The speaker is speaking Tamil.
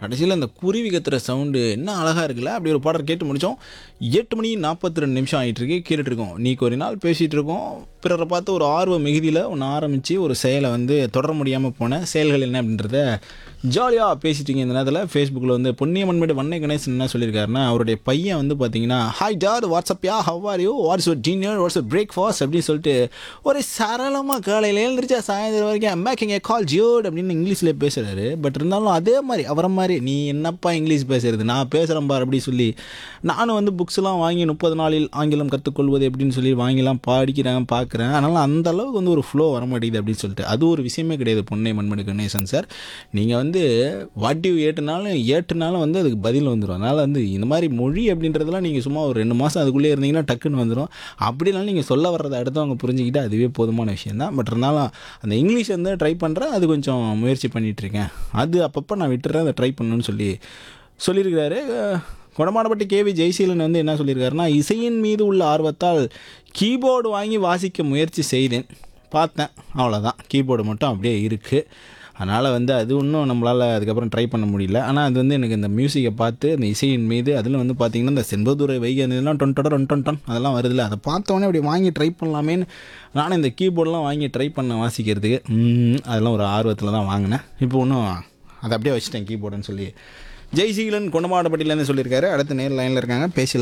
கடைசியில் அந்த குருவி கத்துற சவுண்டு என்ன அழகாக இருக்குல்ல அப்படி ஒரு பாடல் கேட்டு முடித்தோம் எட்டு மணி நாற்பத்தி ரெண்டு நிமிஷம் ஆகிட்டு இருக்கு கேட்டுட்டு இருக்கோம் நீக்கு ஒரு நாள் பேசிகிட்டு இருக்கோம் பிறரை பார்த்து ஒரு ஆர்வ மிகுதியில் ஒன்று ஆரம்பித்து ஒரு செயலை வந்து தொடர முடியாமல் போன செயல்கள் என்ன அப்படின்றத ஜாலியாக பேசிட்டீங்க இந்த நேரத்தில் ஃபேஸ்புக்கில் வந்து பொன்னியம்மன்மேடு வண்ணை கணேசன் என்ன சொல்லியிருக்காருன்னா அவருடைய பையன் வந்து பார்த்தீங்கன்னா hi dad what's up ya how are you what's ஒரு டின்னர் வாட்ஸ் பிரேக்ஃபாஸ்ட் அப்படின்னு சொல்லிட்டு ஒரு சரளமாக காலையில் எழுந்திரிச்சா சாயந்தரம் வரைக்கும் மேக்கிங் ஏ கால் ஜியோட் அப்படின்னு இங்கிலீஷில் பேசுகிறாரு பட் இருந்தாலும் அதே மாதிரி அவரை மாதிரி நீ என்னப்பா இங்கிலீஷ் பேசுறது நான் பேசுகிறேன் பார் அப்படி சொல்லி நானும் வந்து புக்ஸ்லாம் வாங்கி முப்பது நாளில் ஆங்கிலம் கற்றுக்கொள்வது எப்படின்னு சொல்லி வாங்கிலாம் படிக்கிறேன் பார்க்குறேன் அதனால் அந்த அளவுக்கு வந்து ஒரு ஃப்ளோ வர மாட்டேங்குது அப்படின்னு சொல்லிட்டு அது ஒரு விஷயமே கிடையாது பொன்னை மண்மணி கணேசன் சார் நீங்கள் வந்து வாட் யூ ஏட்டுனாலும் ஏட்டுனாலும் வந்து அதுக்கு பதில் வந்துடும் அதனால் வந்து இந்த மாதிரி மொழி அப்படின்றதெல்லாம் நீங்கள் சும்மா ஒரு ரெண்டு மாதம் அதுக்குள்ளே இருந்தீங்கன்னா டக்குன்னு வந்துடும் அப்படினாலும் நீங்கள் சொல்ல வர்றதை அடுத்தவங்க புரிஞ்சுக்கிட்டு அதுவே போதுமான விஷயம் தான் பட் இருந்தாலும் அந்த இங்கிலீஷ் வந்து ட்ரை பண்ணுறேன் அது கொஞ்சம் முயற்சி பண்ணிகிட்டு இருக்கேன் அது அப்பப்போ நான் விட்டுறேன் அதை ட்ரை பண்ணணும்னு சொல்லி சொல்லியிருக்கிறாரு கொடமாடப்பட்டி கேவி ஜெய்சீலன் வந்து என்ன சொல்லியிருக்காருன்னா இசையின் மீது உள்ள ஆர்வத்தால் கீபோர்டு வாங்கி வாசிக்க முயற்சி செய்தேன் பார்த்தேன் அவ்வளோதான் கீபோர்டு மட்டும் அப்படியே இருக்குது அதனால் வந்து அது இன்னும் நம்மளால் அதுக்கப்புறம் ட்ரை பண்ண முடியல ஆனால் அது வந்து எனக்கு இந்த மியூசிக்கை பார்த்து அந்த இசையின் மீது அதில் வந்து பார்த்திங்கன்னா இந்த செண்பதுரை வைகை இதெல்லாம் டொன் டொட டொன் டொன் டொன் அதெல்லாம் வருதுல்ல அதை பார்த்தோன்னே அப்படி வாங்கி ட்ரை பண்ணலாமேன்னு நானும் இந்த கீபோர்டெலாம் வாங்கி ட்ரை பண்ண வாசிக்கிறதுக்கு ம், அதெல்லாம் ஒரு ஆர்வத்தில் தான் வாங்கினேன் இப்போ ஒன்றும் அதை அப்படியே வச்சுட்டேன் கீபோர்டுன்னு சொல்லி ஜெய்சீலன் கொண்டமாடப்பட்டியிலேருந்து சொல்லியிருக்காரு அடுத்த நேர் லைனில் இருக்காங்க பேசலாம்